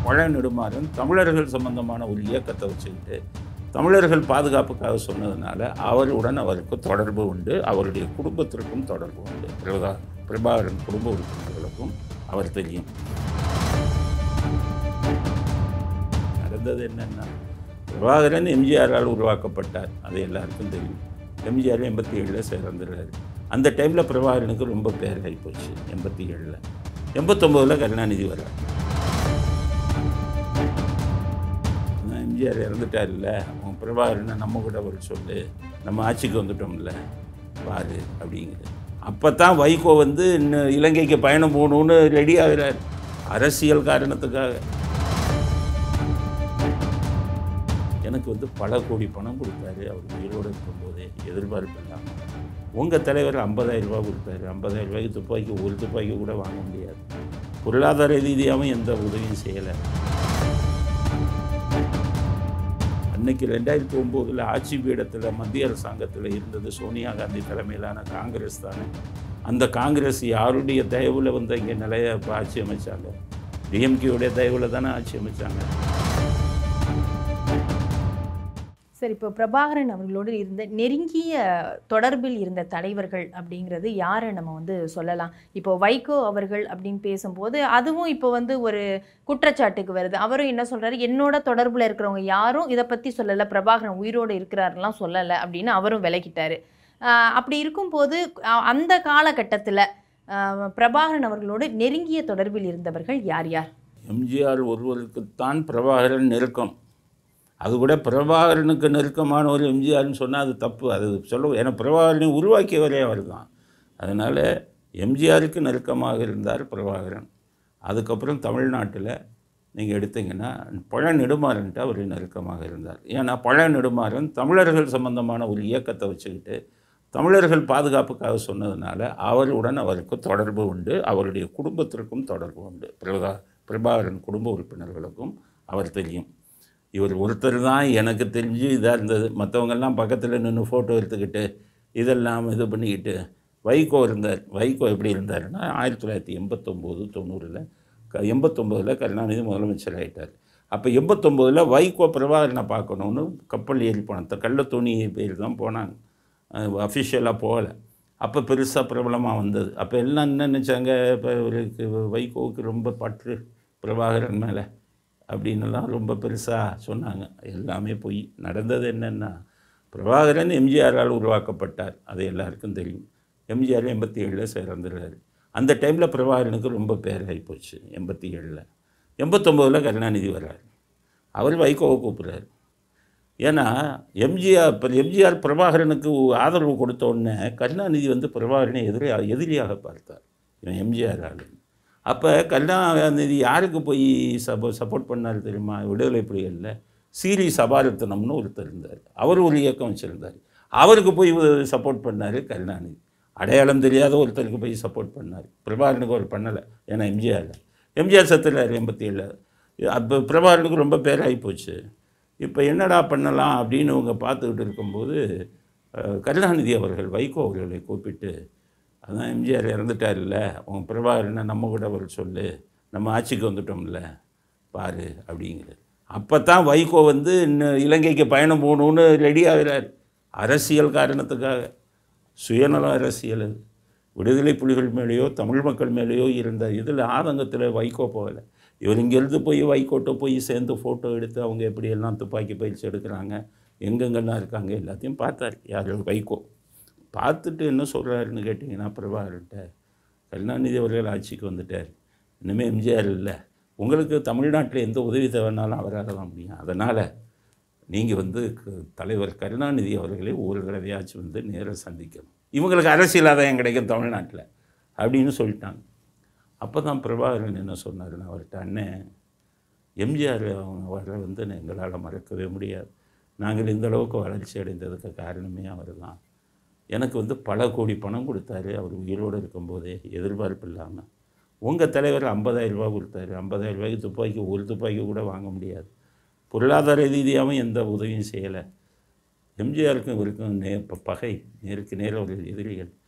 பழ நெடுமாறன் தமிழர்கள் சம்பந்தமான ஒரு இயக்கத்தை வச்சுக்கிட்டு தமிழர்கள் பாதுகாப்புக்காக சொன்னதுனால அவருடன் அவருக்கு தொடர்பு உண்டு அவருடைய குடும்பத்திற்கும் தொடர்பு உண்டு பிரபா பிரபாகரன் குடும்ப உறுப்பினர்களுக்கும் அவர் தெரியும் நடந்தது என்னன்னா பிரபாகரன் எம்ஜிஆரால் உருவாக்கப்பட்டார் அது எல்லாருக்கும் தெரியும் எம்ஜிஆர் எண்பத்தி ஏழில் சேர்ந்துடுறாரு அந்த டைமில் பிரபாகரனுக்கு ரொம்ப பேர் ஆகிப்போச்சு எண்பத்தி ஏழில் எண்பத்தொம்போதில் கருணாநிதி வர்றார் எம்ஜிஆர் இறந்துட்டார்ல அவன் பிரபாகரனை நம்ம கூட வர சொல்லு நம்ம ஆட்சிக்கு வந்துட்டோம்ல பாரு அப்படிங்குது அப்போ தான் வைகோ வந்து இன்னும் இலங்கைக்கு பயணம் போகணுன்னு ரெடி ஆகிறார் அரசியல் காரணத்துக்காக எனக்கு வந்து பல கோடி பணம் கொடுத்தாரு அவர் உயிரோடு இருக்கும்போதே எதிர்பார்ப்பு இல்லாமல் உங்கள் தலைவர் 50000 ரூபாய் கொடுத்தாரு 50000 ரூபாய்க்கு துப்பாக்கி ஒரு துப்பாக்கி கூட வாங்க முடியாது பொருளாதார ரீதியாகவும் எந்த உதவியும் செய்யலை அன்னைக்கு ரெண்டாயிரத்தி ஒம்போதில் ஆட்சி பீடத்தில் மத்திய அரசாங்கத்தில் இருந்தது சோனியா காந்தி தலைமையிலான காங்கிரஸ் தானே அந்த காங்கிரஸ் யாருடைய தயவில் வந்து இங்கே நிலைய இப்ப ஆட்சி அமைச்சாங்க டிஎம்கேவுடைய தயவில் தானே ஆட்சி அமைச்சாங்க சரி இப்போ பிரபாகரன் அவர்களோடு இருந்த நெருங்கிய தொடர்பில் இருந்த தலைவர்கள் அப்படிங்கிறது யாரை நம்ம வந்து சொல்லலாம் இப்போ வைகோ அவர்கள் அப்படின்னு பேசும்போது அதுவும் இப்போ வந்து ஒரு குற்றச்சாட்டுக்கு வருது அவரும் என்ன சொல்றாரு என்னோட தொடர்புல இருக்கிறவங்க யாரும் இதை பத்தி சொல்லலை பிரபாகரன் உயிரோடு இருக்கிறாருலாம் சொல்லலை அப்படின்னு அவரும் விலகிட்டாரு ஆஹ் அப்படி இருக்கும்போது அஹ் அந்த காலகட்டத்தில் பிரபாகரன் அவர்களோடு நெருங்கிய தொடர்பில் இருந்தவர்கள் யார் யார் எம்ஜிஆர் ஒருவருக்குத்தான் பிரபாகரன் நெருக்கம் அது கூட பிரபாகரனுக்கு நெருக்கமான ஒரு எம்ஜிஆர்னு சொன்னால் அது தப்பு அது சொல்ல ஏன்னா பிரபாகரனை உருவாக்கியவரே அவர் தான் அதனால் எம்ஜிஆருக்கு நெருக்கமாக இருந்தார் பிரபாகரன் அதுக்கப்புறம் தமிழ்நாட்டில் நீங்கள் எடுத்தீங்கன்னா பழ நெடுமாறன்ட்டு அவர் நெருக்கமாக இருந்தார் ஏன்னா பழ நெடுமாறன் தமிழர்கள் சம்பந்தமான ஒரு இயக்கத்தை வச்சுக்கிட்டு தமிழர்கள் பாதுகாப்புக்காக சொன்னதுனால அவருடன் அவருக்கு தொடர்பு உண்டு அவருடைய குடும்பத்திற்கும் தொடர்பு உண்டு பிரபா பிரபாகரன் குடும்ப உறுப்பினர்களுக்கும் அவர் தெரியும் இவர் ஒருத்தர் தான் எனக்கு தெரிஞ்சு இதாக இருந்தது மற்றவங்கெல்லாம் பக்கத்தில் நின்று ஃபோட்டோ எடுத்துக்கிட்டு இதெல்லாம் இது பண்ணிக்கிட்டு வைகோ இருந்தார் வைகோ எப்படி இருந்தாருன்னா ஆயிரத்தி தொள்ளாயிரத்தி எண்பத்தொம்போது தொண்ணூறில் க எண்பத்தொம்போதில் கருணாநிதி முதலமைச்சர் ஆகிட்டார் அப்போ எண்பத்தொம்போதில் வைகோ பிரபாகரனை பார்க்கணுன்னு கப்பல் ஏறி போனான் கள்ளத்தோணி பேர் தான் போனாங்க அஃபிஷியலாக போகலை அப்போ பெருசாக பிரபலமாக வந்தது அப்போ எல்லாம் என்ன நினச்சாங்க இப்போ இவருக்கு வைகோவுக்கு ரொம்ப பற்று பிரபாகரன் மேலே அப்படின்னுலாம் ரொம்ப பெருசாக சொன்னாங்க எல்லாமே பொய் நடந்தது என்னென்னா பிரபாகரன் எம்ஜிஆரால் உருவாக்கப்பட்டார் அது எல்லாருக்கும் தெரியும் எம்ஜிஆர் எண்பத்தி ஏழில் சேர்ந்துடுறாரு அந்த டைமில் பிரபாகரனுக்கு ரொம்ப பேர் ஆகிப்போச்சு எண்பத்தி ஏழில் எண்பத்தொம்போதில் கருணாநிதி வர்றார் அவர் வைகோவை கூப்பிட்றாரு ஏன்னா எம்ஜிஆர் இப்போ எம்ஜிஆர் பிரபாகரனுக்கு ஆதரவு கொடுத்த உடனே கருணாநிதி வந்து பிரபாகரனை எதிரியாக எதிரியாக பார்த்தார் இவன் எம்ஜிஆர் ஆளு அப்போ கருணாநிதி யாருக்கு போய் சப்போ சப்போர்ட் பண்ணார் தெரியுமா விடுதலை புலிகளில் சீரி சபாரத்தனம்னு ஒருத்தர் இருந்தார் அவர் ஒரு இயக்கம் வச்சுருந்தார் அவருக்கு போய் சப்போர்ட் பண்ணார் கருணாநிதி அடையாளம் தெரியாத ஒருத்தருக்கு போய் சப்போர்ட் பண்ணார் பிரபாகரனுக்கு அவர் பண்ணலை ஏன்னா எம்ஜிஆர் எம்ஜிஆர் சத்துலார் எண்பத்தி ஏழில் அப்போ பிரபாகரனுக்கு ரொம்ப பேராகி போச்சு இப்போ என்னடா பண்ணலாம் அப்படின்னு இவங்க பார்த்துக்கிட்டு இருக்கும்போது அஹ், கருணாநிதி அவர்கள் வைகோ அவர்களை கூப்பிட்டு அதான் எம்ஜிஆர் இறந்துட்டார்ல உன் பிரபாகரனை நம்ம கூட வர சொல்லு நம்ம ஆட்சிக்கு வந்துட்டோம்ல பாரு அப்படிங்கிறது அப்போ தான் வைகோ வந்து இன்னும் இலங்கைக்கு பயணம் போகணுன்னு ரெடி ஆகிறார் அரசியல் காரணத்துக்காக சுயநல அரசியல் அது விடுதலை புலிகள் மேலேயோ தமிழ் மக்கள் மேலேயோ இருந்த இதில் ஆதங்கத்தில் வைகோ போகலை இவர் இங்கேருந்து போய் வைகோட்ட போய் சேர்ந்து ஃபோட்டோ எடுத்து அவங்க எப்படியெல்லாம் துப்பாக்கி பயிற்சி எடுக்கிறாங்க எங்கெங்கெல்லாம் இருக்காங்க எல்லாத்தையும் பார்த்தார் யார் வைகோ பார்த்துட்டு என்ன சொல்கிறாருன்னு கேட்டிங்கன்னா பிரபாகர்கிட்ட கருணாநிதி அவர்கள் ஆட்சிக்கு வந்துட்டார் இனிமேல் எம்ஜிஆர் இல்லை உங்களுக்கு தமிழ்நாட்டில் எந்த உதவி தேவைன்னாலும் அவரால் தான் முடியும் அதனால் நீங்கள் வந்து க- தலைவர் கருணாநிதி அவர்களை ஒரு தடவையாச்சும் வந்து நேராக சந்திக்கணும் இவங்களுக்கு அரசியல் ஆதாயம் கிடைக்கும் தமிழ்நாட்டில் அப்படின்னு சொல்லிட்டாங்க அப்போ தான் பிரபாகரன் என்ன சொன்னாருன்னு அவர்கிட்ட அண்ணன் எம்ஜிஆர் அவங்க வர வந்து எங்களால் மறக்கவே முடியாது நாங்கள் இந்த அளவுக்கு வளர்ச்சி அடைந்ததுக்கு காரணமே அவர் தான் எனக்கு வந்து பல கோடி பணம் கொடுத்தாரு அவர் உயிரோடு இருக்கும்போதே எதிர்பார்ப்பு இல்லாமல் உங்கள் தலைவர் 50000 ரூபாய் கொடுத்தாரு 50000 ரூபாய்க்கு துப்பாக்கி ஒரு துப்பாக்கி கூட வாங்க முடியாது பொருளாதார ரீதியாகவும் எந்த உதவியும் செய்யலை எம்ஜிஆருக்கும் இவருக்கும் நே ப- பகை நேருக்கு நேர ஒரு எதிரிகள்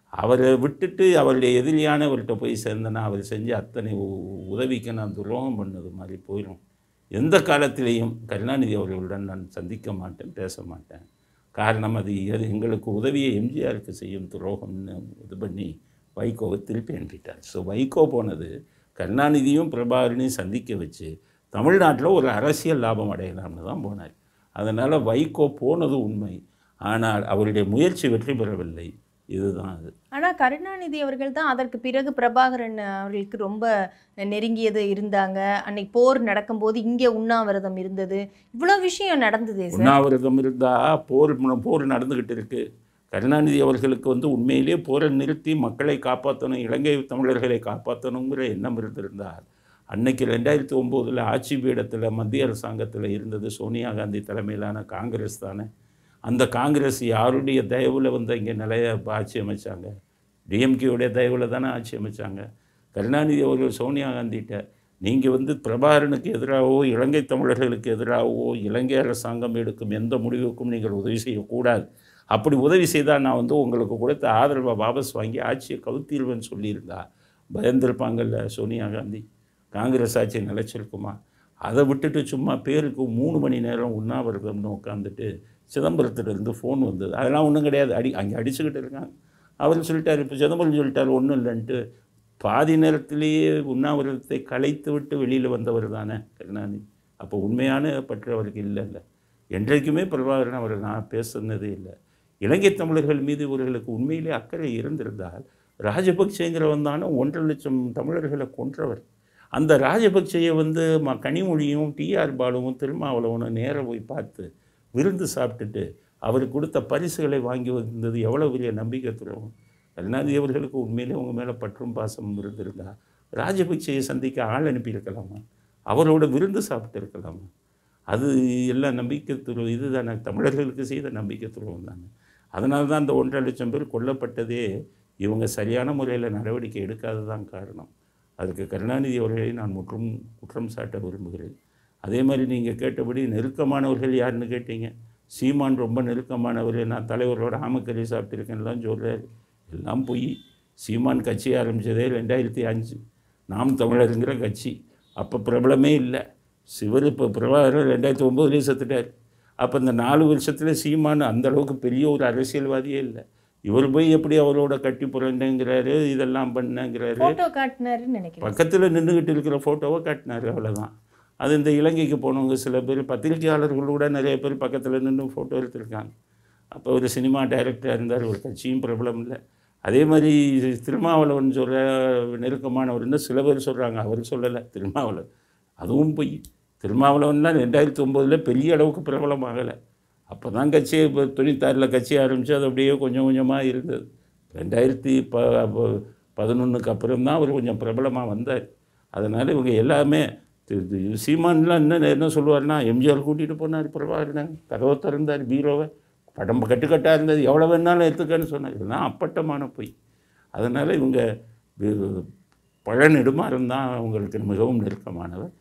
அவரை விட்டுட்டு அவருடைய எதிரியானவர்கிட்ட போய் சேர்ந்தனா அவர் செஞ்ச அத்தனை உ- உதவிக்கு நான் துரோகம் பண்ணது மாதிரி போயிடும் எந்த காலத்திலேயும் கருணாநிதி அவர்களுடன் நான் சந்திக்க மாட்டேன் பேச மாட்டேன் காரணம் அது எ- எங்களுக்கு உதவியை எம்ஜிஆருக்கு செய்யும் துரோகம்னு இது பண்ணி வைகோவை திருப்பி அனுப்பிட்டார் ஸோ வைகோ போனது கருணாநிதியும் பிரபாகரனையும் சந்திக்க வச்சு தமிழ்நாட்டில் ஒரு அரசியல் லாபம் அடையலாம்னு தான் போனார் அதனால் வைகோ போனது உண்மை ஆனால் அவருடைய முயற்சி வெற்றி பெறவில்லை இதுதான் அது ஆனா கருணாநிதி அவர்கள் தான் அதற்கு பிறகு பிரபாகரன் அவர்களுக்கு ரொம்ப நெருங்கியது இருந்தாங்க அன்னைக்கு போர் நடக்கும்போது இங்கே உண்ணாவிரதம் இருந்தது இவ்வளோ விஷயம் நடந்ததே சார் உண்ணாவிரதம் இருந்தால் போர் மு- போர் நடந்துக்கிட்டு இருக்கு கருணாநிதி அவர்களுக்கு வந்து உண்மையிலேயே போரை நிறுத்தி மக்களை காப்பாற்றணும் இலங்கை தமிழர்களை காப்பாற்றணுங்கிற எண்ணம் இருந்திருந்தால் அன்னைக்கு ரெண்டாயிரத்தி ஒம்போதில் ஆட்சி பீடத்தில் மத்திய அரசாங்கத்தில் இருந்தது சோனியா காந்தி தலைமையிலான காங்கிரஸ் தானே அந்த காங்கிரஸ் யாருடைய தயவில் வந்து இங்கே நிலைய ஆட்சி அமைச்சாங்க டிஎம்கேவுடைய தயவில் தானே ஆட்சி அமைச்சாங்க கருணாநிதி அவர்கள் சோனியா காந்திகிட்ட நீங்கள் வந்து பிரபாகரனுக்கு எதிராகவோ இலங்கை தமிழர்களுக்கு எதிராகவோ இலங்கை அரசாங்கம் எடுக்கும் எந்த முடிவுக்கும் நீங்கள் உதவி செய்யக்கூடாது அப்படி உதவி செய்தால் நான் வந்து உங்களுக்கு கொடுத்த ஆதரவை வாபஸ் வாங்கி ஆட்சியை கவுத்திடுவேன்னு சொல்லியிருந்தா பயந்திருப்பாங்கல்ல சோனியா காந்தி காங்கிரஸ் ஆட்சி நிலைச்சிருக்குமா அதை விட்டுட்டு சும்மா பேருக்கு மூணு மணி நேரம் உண்ணாவிரதம்னு உட்காந்துட்டு சிதம்பரத்துலேருந்து ஃபோன் வந்தது அதெல்லாம் ஒன்றும் கிடையாது அடி அங்கே அடிச்சுக்கிட்டு இருக்காங்க அவர் சொல்லிட்டார் இப்போ சிதம்பரம் சொல்லிட்டார் ஒன்றும் இல்லைன்ட்டு பாதி நேரத்திலேயே உண்ணாவிரதத்தை கலைத்து விட்டு வெளியில் வந்தவர் தானே கருணாநிதி அப்போ உண்மையான பற்று அவருக்கு இல்லைல்ல என்றைக்குமே பிரபாகரன் அவர் நான் பேசுனதே இல்லை இலங்கை தமிழர்கள் மீது இவர்களுக்கு உண்மையிலே அக்கறை இருந்திருந்தால் ராஜபக்சேங்கிறவன் தானே ஒன்றரை லட்சம் தமிழர்களை கொன்றவர் அந்த ராஜபக்சேயை வந்து ம கனிமொழியும் டிஆர் பாலுவும் திருமாவளவனும் நேரா போய் பார்த்து விருந்து சாப்பிட்டுட்டு அவருக்கு கொடுத்த பரிசுகளை வாங்கி வந்தது எவ்வளோ பெரிய நம்பிக்கை துறவும் கருணாநிதி அவர்களுக்கு உண்மையிலே உங்கள் மேலே பற்றும் பாசம் இருந்திருந்தா ராஜபக்சேயை சந்திக்க ஆள் அனுப்பியிருக்கலாமா அவரோட விருந்து சாப்பிட்டு இருக்கலாமா அது எல்லாம் நம்பிக்கை துறவு இதுதானே தமிழர்களுக்கு செய்த நம்பிக்கை துறவம் தானே அதனால தான் அந்த ஒன்றரை லட்சம் பேர் கொல்லப்பட்டதே இவங்க சரியான முறையில் நடவடிக்கை எடுக்காததான் காரணம் அதுக்கு கருணாநிதி அவர்களை நான் முற்றும் குற்றம் சாட்ட விரும்புகிறேன் அதே மாதிரி நீங்கள் கேட்டபடி நெருக்கமானவர்கள் யாருன்னு கேட்டீங்க சீமான் ரொம்ப நெருக்கமானவர் நான் தலைவரோட ஆமக்கறி சாப்பிட்டிருக்கேன்லாம் சொல்கிறார் எல்லாம் பொய் சீமான் கட்சி ஆரம்பித்ததே ரெண்டாயிரத்தி அஞ்சு நாம் தமிழருங்கிற கட்சி அப்போ பிரபலமே இல்லை சிவர் இப்போ பிரபாகரன் ரெண்டாயிரத்தி ஒம்போதுலேயே செத்துட்டார் அப்போ இந்த நாலு வருஷத்தில் சீமான் அந்த அளவுக்கு பெரிய ஒரு அரசியல்வாதியே இல்லை இவர் போய் எப்படி அவரோட கட்டி புரண்டேங்கிறாரு இதெல்லாம் பண்ணேங்கிறாரு போட்டோ காட்டினாருன்னு நினைக்கிறேன் பக்கத்தில் நின்றுக்கிட்டு இருக்கிற ஃபோட்டோவை காட்டினார் அவ்வளோதான் அது இந்த இலங்கைக்கு போனவங்க சில பேர் பத்திரிகையாளர்கள் கூட நிறைய பேர் பக்கத்தில் நின்று ஃபோட்டோ எடுத்திருக்காங்க அப்போ ஒரு சினிமா டைரக்டராக இருந்தார் ஒரு கட்சியும் பிரபலம் இல்லை அதே மாதிரி திருமாவளவன் சொல்கிற நெருக்கமானவர்னு சில பேர் சொல்கிறாங்க அவர் சொல்லலை திருமாவளவன் அதுவும் பொய் திருமாவளவன்லாம் ரெண்டாயிரத்தி ஒம்போதில் பெரிய அளவுக்கு பிரபலமாகலை அப்போ தான் கட்சியை இப்போ தொண்ணூத்தாறில் கட்சி ஆரம்பித்து அது அப்படியே கொஞ்சம் கொஞ்சமாக இருந்தது ரெண்டாயிரத்தி ப பதினொன்றுக்கு அப்புறம் தான் அவர் கொஞ்சம் பிரபலமாக வந்தார் அதனால் இவங்க எல்லாமே தி- தி- சீமான்லாம் என்ன என்ன சொல்லுவார்னா எம்ஜிஆர் கூட்டிகிட்டு போனார் பிரபாகரன் கதவை திறந்தார் பீரோவை படம் கட்டுக்கட்டாக இருந்தது எவ்வளோ வேணாலும் எடுத்துக்கன்னு சொன்னார் இதெல்லாம் அப்பட்டமான பொய் அதனால் இவங்க வி- பழ நெடுமாறன் தான் அவங்களுக்கு மிகவும் நெருக்கமானவர்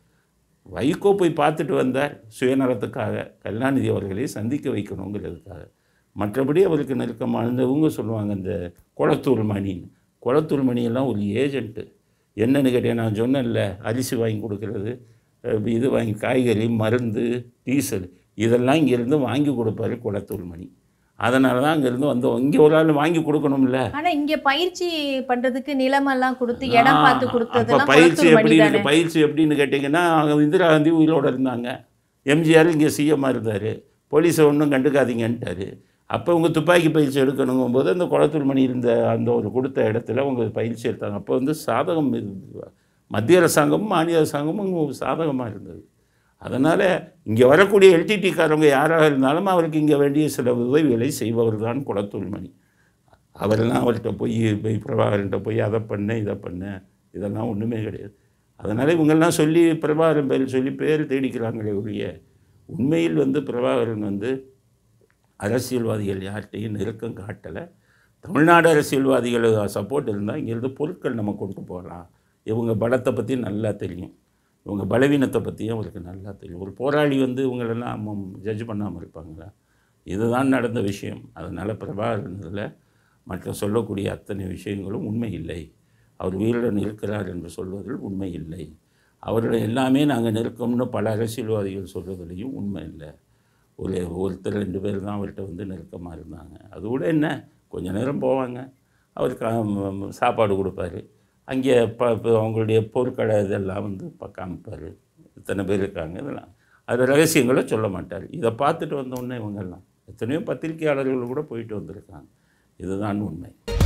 வைகோ போய் பார்த்துட்டு வந்தார் சுயநலத்துக்காக கருணாநிதி அவர்களை சந்திக்க வைக்கணுங்கிறதுக்காக மற்றபடி அவருக்கு நெருக்கமான இவங்க சொல்லுவாங்க இந்த குளத்தூர் மணின்னு குளத்தூர் மணியெல்லாம் ஒரு ஏஜென்ட்டு என்னன்னு கேட்டேன் நான் சொன்னேன்ல அரிசி வாங்கி கொடுக்கறது அஹ் இது வாங்கி காய்கறி மருந்து டீசல் இதெல்லாம் இங்கேருந்து வாங்கி கொடுப்பாரு குளத்தூர் மணி அதனால தான் அங்கேருந்து வந்தோம் இங்கே ஒரு ஆள் வாங்கி கொடுக்கணும்ல ஆனா இங்க பயிற்சி பண்றதுக்கு நிலமெல்லாம் கொடுத்து இடம் பார்த்து அப்போ கொடுத்ததெல்லாம் பயிற்சி குளத்தூர் எப்படி மணி இருக்கு பயிற்சி எப்படின்னு கேட்டிங்கன்னா அங்க இந்திரா காந்தி உயிரோடு இருந்தாங்க எம்ஜிஆர் இங்கே சிஎம்மாக இருந்தார் போலீஸை ஒன்றும் கண்டுக்காதீங்கன்ட்டாரு அப்போ உங்கள் துப்பாக்கி பயிற்சி எடுக்கணுங்கும் போது அந்த குளத்தூர் மணி இருந்த அந்த ஒரு கொடுத்த இடத்துல அவங்க பயிற்சி எடுத்தாங்க அப்போ வந்து சாதகம் இது மத்திய அரசாங்கமும் மாநில அரசாங்கமும் சாதகமாக இருந்தது அதனால் இங்கே வரக்கூடிய எல்டிடிக்காரவங்க யாராக இருந்தாலும் அவருக்கு இங்கே வேண்டிய சில உதவிகளை செய்பவர் தான் குளத்தூர் மணி அவரெல்லாம் அவர்கிட்ட போய் போய் பிரபாகரன்ட்ட போய் அதை பண்ண இதை பண்ண இதெல்லாம் ஒன்றுமே கிடையாது அதனால் இவங்கெல்லாம் சொல்லி பிரபாகரன் பேர் சொல்லி பேர் தேடிக்கிறாங்களே ஒழிய உண்மையில் வந்து பிரபாகரன் வந்து அரசியல்வாதிகள் யார்கிட்டையும் நெருக்கம் காட்டலை தமிழ்நாடு அரசியல்வாதிகள் சப்போர்ட் இருந்தால் இங்கேருந்து பொருட்கள் நம்ம கொண்டு போகலாம் இவங்க பலத்தை பற்றி நல்லா தெரியும் இவங்க பலவீனத்தை பற்றியும் அவருக்கு நல்லா தெரியும் ஒரு போராளி வந்து இவங்களெல்லாம் ஜட்ஜ் பண்ணாமல் இருப்பாங்களா இதுதான் நடந்த விஷயம் அதனால் பிரபாகரனில் மற்ற சொல்லக்கூடிய அத்தனை விஷயங்களும் உண்மை இல்லை அவர் உயிருடன் இருக்கிறார் என்று சொல்வதில் உண்மை இல்லை அவர்களை எல்லாமே நாங்கள் நெருக்கம்னு பல அரசியல்வாதிகள் சொல்கிறதுலையும் உண்மை இல்லை ஒரு ஒருத்தர் ரெண்டு பேர் தான் அவர்கிட்ட வந்து நெருக்கமாக இருந்தாங்க அது கூட என்ன கொஞ்ச நேரம் போவாங்க அவர் கா ம- சாப்பாடு கொடுப்பாரு அங்கே ப ப- அவங்களுடைய பொருட்களை இதெல்லாம் வந்து ப- காமிப்பார் இத்தனை பேர் இருக்காங்க இதெல்லாம் அது ரகசியங்களை சொல்ல மாட்டார் இதை பார்த்துட்டு வந்த உடனே இவங்கெல்லாம் எத்தனையோ பத்திரிகையாளர்கள் கூட போயிட்டு வந்திருக்காங்க இதுதான் உண்மை